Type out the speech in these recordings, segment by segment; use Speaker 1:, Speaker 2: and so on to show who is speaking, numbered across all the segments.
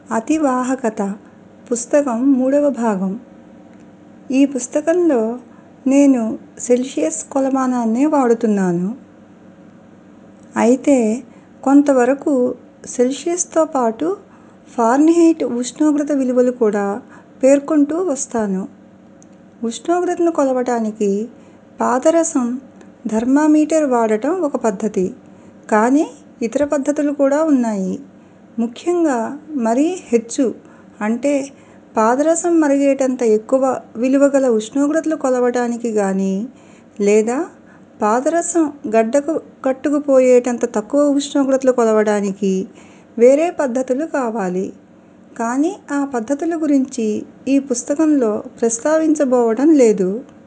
Speaker 1: అతివాహకత పుస్తకం మూడవ భాగం ఈ పుస్తకంలో నేను సెల్సియస్ కొలమానాన్నే వాడుతున్నాను అయితే కొంతవరకు సెల్సియస్తో పాటు ఫారెన్హీట్ ఉష్ణోగ్రత విలువలు కూడా పేర్కొంటూ వస్తాను ఉష్ణోగ్రతను కొలవటానికి పాదరసం థర్మామీటర్ వాడటం ఒక పద్ధతి కానీ ఇతర పద్ధతులు కూడా ఉన్నాయి ముఖ్యంగా మరీ హెచ్చు అంటే పాదరసం మరిగేటంత ఎక్కువ విలువ గల ఉష్ణోగ్రతలు కొలవటానికి గానీ లేదా పాదరసం గడ్డకు కట్టుకుపోయేటంత తక్కువ ఉష్ణోగ్రతలు కొలవడానికి వేరే పద్ధతులు కావాలి కానీ ఆ పద్ధతుల గురించి ఈ పుస్తకంలో ప్రస్తావించబోవడం లేదు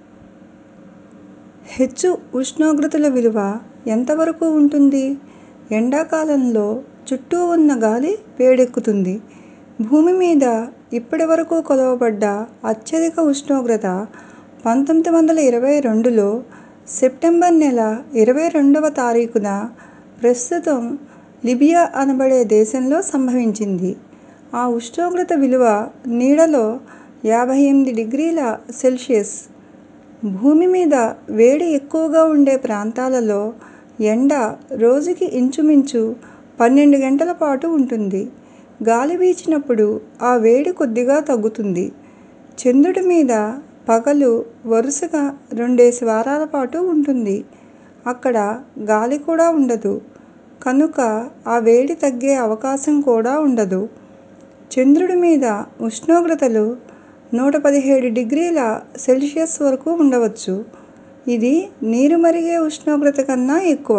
Speaker 1: హెచ్చు ఉష్ణోగ్రతల విలువ ఎంతవరకు ఉంటుంది ఎండాకాలంలో చుట్టూ ఉన్న గాలి వేడెక్కుతుంది భూమి మీద ఇప్పటివరకు కొలవబడ్డ అత్యధిక ఉష్ణోగ్రత పంతొమ్మిది వందల ఇరవై రెండులో సెప్టెంబర్ నెల ఇరవై రెండవ తారీఖున ప్రస్తుతం లిబియా అనబడే దేశంలో సంభవించింది ఆ ఉష్ణోగ్రత విలువ నీడలో యాభై ఎనిమిది డిగ్రీల సెల్సియస్ భూమి మీద వేడి ఎక్కువగా ఉండే ప్రాంతాలలో ఎండ రోజుకి ఇంచుమించు పన్నెండు గంటల పాటు ఉంటుంది గాలి వీచినప్పుడు ఆ వేడి కొద్దిగా తగ్గుతుంది చంద్రుడి మీద పగలు వరుసగా రెండేసి వారాల పాటు ఉంటుంది అక్కడ గాలి కూడా ఉండదు కనుక ఆ వేడి తగ్గే అవకాశం కూడా ఉండదు చంద్రుడి మీద ఉష్ణోగ్రతలు నూట పదిహేడు డిగ్రీల సెల్సియస్ వరకు ఉండవచ్చు ఇది నీరు మరిగే ఉష్ణోగ్రత కన్నా ఎక్కువ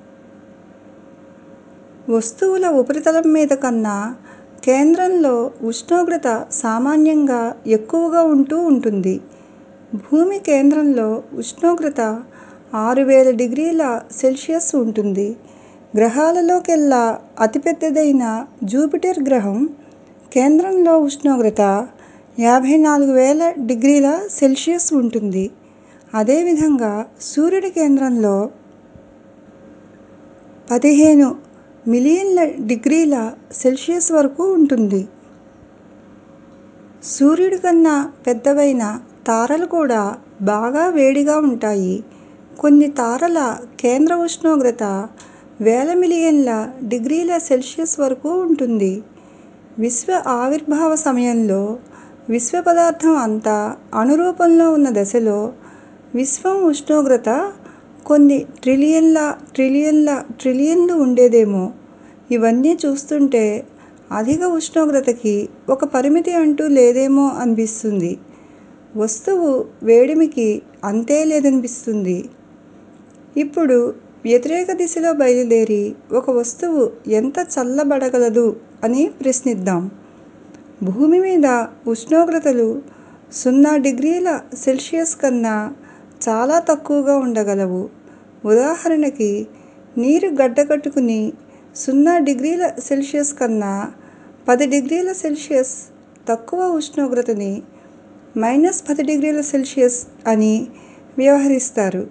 Speaker 1: వస్తువుల ఉపరితలం మీద కన్నా కేంద్రంలో ఉష్ణోగ్రత సామాన్యంగా ఎక్కువగా ఉంటూ ఉంటుంది భూమి కేంద్రంలో ఉష్ణోగ్రత ఆరు వేల డిగ్రీల సెల్సియస్ ఉంటుంది గ్రహాలలోకెల్లా అతిపెద్దదైన జూపిటర్ గ్రహం కేంద్రంలో ఉష్ణోగ్రత యాభై నాలుగు వేల డిగ్రీల సెల్సియస్ ఉంటుంది అదేవిధంగా సూర్యుడి కేంద్రంలో పదిహేను మిలియన్ల డిగ్రీల సెల్సియస్ వరకు ఉంటుంది సూర్యుడి కన్నా పెద్దవైన తారలు కూడా బాగా వేడిగా ఉంటాయి కొన్ని తారల కేంద్ర ఉష్ణోగ్రత వేల మిలియన్ల డిగ్రీల సెల్సియస్ వరకు ఉంటుంది విశ్వ ఆవిర్భావ సమయంలో విశ్వ పదార్థం అంతా అణురూపంలో ఉన్న దశలో విశ్వం ఉష్ణోగ్రత కొన్ని ట్రిలియన్ల ట్రిలియన్ల ట్రిలియన్లు ఉండేదేమో ఇవన్నీ చూస్తుంటే అధిక ఉష్ణోగ్రతకి ఒక పరిమితి అంటూ లేదేమో అనిపిస్తుంది వస్తువు వేడిమికి అంతే లేదనిపిస్తుంది ఇప్పుడు వ్యతిరేక దిశలో బయలుదేరి ఒక వస్తువు ఎంత చల్లబడగలదు అని ప్రశ్నిద్దాం భూమి మీద ఉష్ణోగ్రతలు సున్నా డిగ్రీల సెల్సియస్ కన్నా చాలా తక్కువగా ఉండగలవు ఉదాహరణకి నీరు గడ్డకట్టుకుని సున్నా డిగ్రీల సెల్సియస్ కన్నా పది డిగ్రీల సెల్సియస్ తక్కువ ఉష్ణోగ్రతని మైనస్ పది డిగ్రీల సెల్సియస్ అని వ్యవహరిస్తారు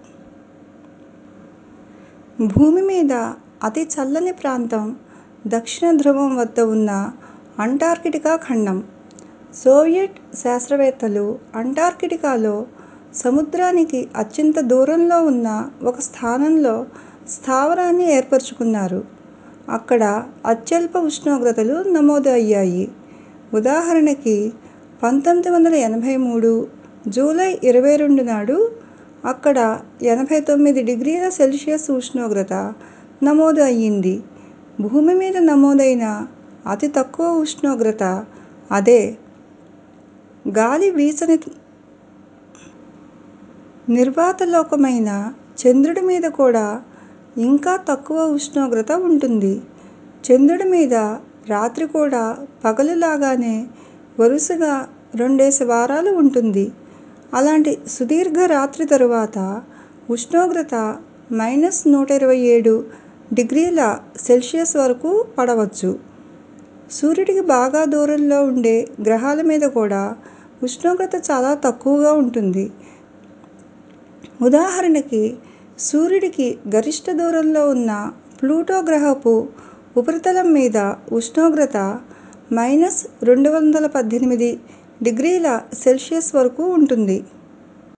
Speaker 1: భూమి మీద అతి చల్లని ప్రాంతం దక్షిణ ధ్రువం వద్ద ఉన్న అంటార్కిటికా ఖండం సోవియట్ శాస్త్రవేత్తలు అంటార్కిటికాలో సముద్రానికి అత్యంత దూరంలో ఉన్న ఒక స్థానంలో స్థావరాన్ని ఏర్పరచుకున్నారు అక్కడ అత్యల్ప ఉష్ణోగ్రతలు నమోదు అయ్యాయి ఉదాహరణకి పంతొమ్మిది వందల ఎనభై మూడు జూలై ఇరవై రెండు నాడు అక్కడ ఎనభై తొమ్మిది డిగ్రీల సెల్సియస్ ఉష్ణోగ్రత నమోదు అయ్యింది భూమి మీద నమోదైన అతి తక్కువ ఉష్ణోగ్రత అదే గాలి వీచని నిర్వాతలోకమైన చంద్రుడి మీద కూడా ఇంకా తక్కువ ఉష్ణోగ్రత ఉంటుంది చంద్రుడి మీద రాత్రి కూడా పగలు లాగానే వరుసగా రెండేసి వారాలు ఉంటుంది అలాంటి సుదీర్ఘ రాత్రి తరువాత ఉష్ణోగ్రత మైనస్ నూట ఇరవై ఏడు డిగ్రీల సెల్సియస్ వరకు పడవచ్చు సూర్యుడికి బాగా దూరంలో ఉండే గ్రహాల మీద కూడా ఉష్ణోగ్రత చాలా తక్కువగా ఉంటుంది ఉదాహరణకి సూర్యుడికి గరిష్ట దూరంలో ఉన్న ప్లూటో గ్రహపు ఉపరితలం మీద ఉష్ణోగ్రత మైనస్ రెండు వందల పద్దెనిమిది డిగ్రీల సెల్సియస్ వరకు ఉంటుంది